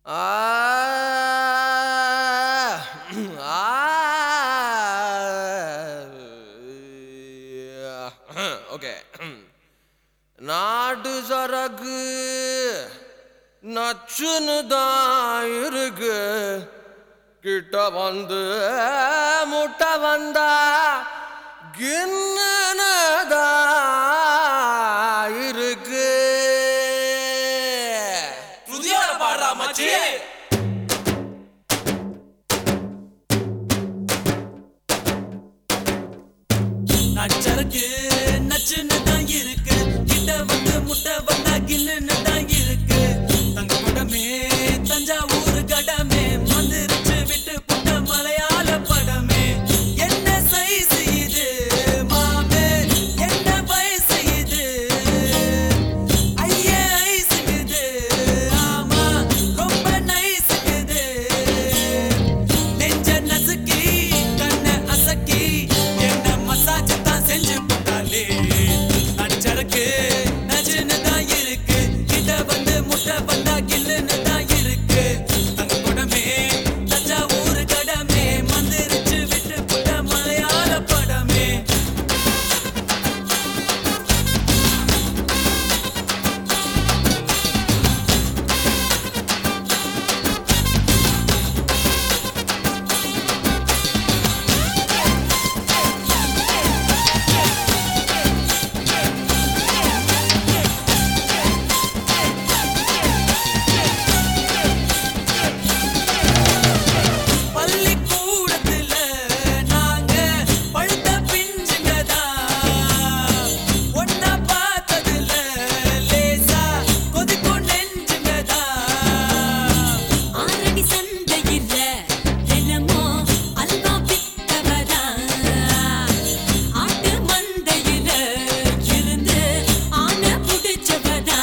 okay நாடு சரக்கு நச்சுன்னு தான் இருக்கு கிட்ட வந்து முட்டை வந்தா கிண்ணனதா இருக்கு புதியோட பாடுறா மச்சி நச்சருக்கு நச்சுன்னு தான் இருக்கு கிட்ட வந்து முட்டை வந்தா கில்லுன்னு தான் இருக்கு தங்க படமே தஞ்சாவூர் கடமே மந்திரிச்சு விட்டு புட்ட மலையாள படமே என்ன சைஸ் இது மாமே என்ன வயசு இது ஐயே ஐஸுக்குது ஆமா ரொம்ப நைஸுக்குது நெஞ்ச நசுக்கி கண்ண அசக்கி என்ன மசாஜ் தான் செஞ்சு போட்டாலே நச்சருக்கு நஜுன்னு தான் இருக்கு கிட்ட வந்து முட்டை வந்தா கில்லுன்னு தான் இருக்கு தங்க குடமே தஞ்சாவூர் கடமே மந்திரிச்சு விட்டு புட்ட மலையாள படமே பள்ளிக்கூடத்துல நாங்க பழுத்த பிஞ்சுங்கதான் ஒன்னா பார்த்ததுல லேசா கொதிக்கும் நெஞ்சுங்கதான் ஆரடி சந்தையில தினமும் அல்வா வித்தவதா ஆட்டு மந்தையில இருந்து ஆனை புடிச்சவதா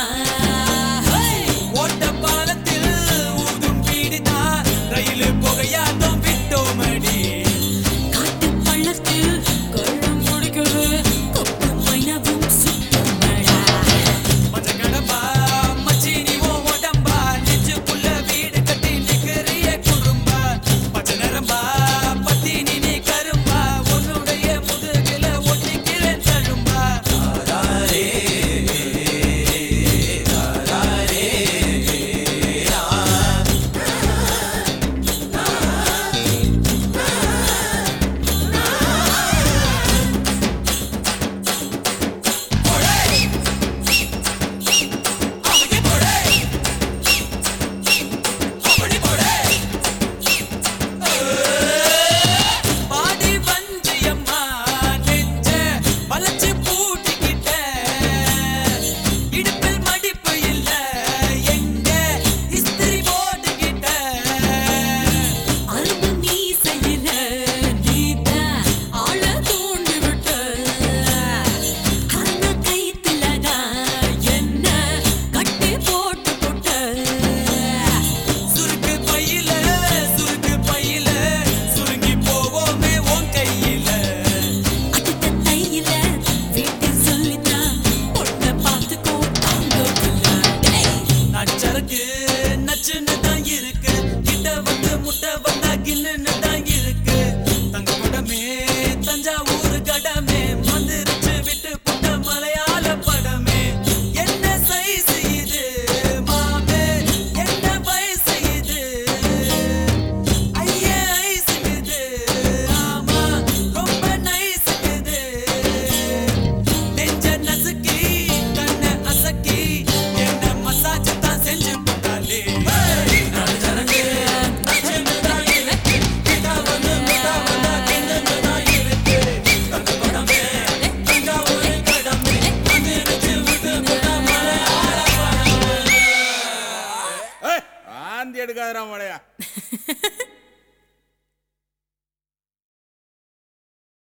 ஓட்ட பாலத்தில் ஊதும் பீடிதா ரயில் புகையாட்டம் விட்டோமடி காட்டு பள்ளத்தில் கொள்ளம் முடிக்கிறது கொக்கு மைனவும் சுத்தமடா மஞ்ச கடம்பா மச்சி நீ ஓ உடம்பா நெஞ்சுக்குள்ள வீடு கட்டி நிக்கிறிய குறும்பா பச்சை நரம்பா பத்தி நீ நீ கரும்பா உன்னுடைய முதுகில ஒட்டிக்கிறேன் தழும்பா அப்படி போடே அப்படி போடே பாடி வஞ்சியம்மா நெஞ்ச வளைச்சு பூட்டிக்கிட்ட இடுப்பில் மடிப்பு இல்ல எங்க இஸ்திரி போட்டுக்கிட்ட அரும்பு மீசையில நீத ஆள தூண்டி விட்ட அந்த கைத்துலதான் என்ன கட்டி போட்டு போட்ட சுருக்கு பையில சுருக்கு பையில சுருங்கி போவோமே உன் கையில அடுத்த தையில வீட்டில் சொல்லித்தான் பொண்ணை பார்த்துக்கோ தாங்க நச்சருக்கு நச்சுன்னு தான் இருக்கு கிட்ட வந்து முட்டை வந்தா கில்லுன்னு தான் இருக்கு தங்க படமே தஞ்சாவூர் கடமே மந்திரிச்சு விட்டு புட்ட மலையாள படமே என்ன சைஸ் இது மாமே என்ன வயசு இது ஐயே ஐஸுக்குது ஆமா ரொம்ப நைஸுக்குது நெஞ்ச நசுக்கி கண்ண அசக்கி என்ன மசாஜ் தான் செஞ்சு போட்டாலே நான் ஜனங்க நச்சுன்னு தான் இருக்கு கிட்ட வந்து முட்டா வந்தா கிண்டுன்னு தான் இருக்கு தங்க படமே தஞ்சாவூர் கடமே மந்திரிச்சு விட்டு போட்ட மலையாள படமே ஆந்தி எடுக்காதரா மழையா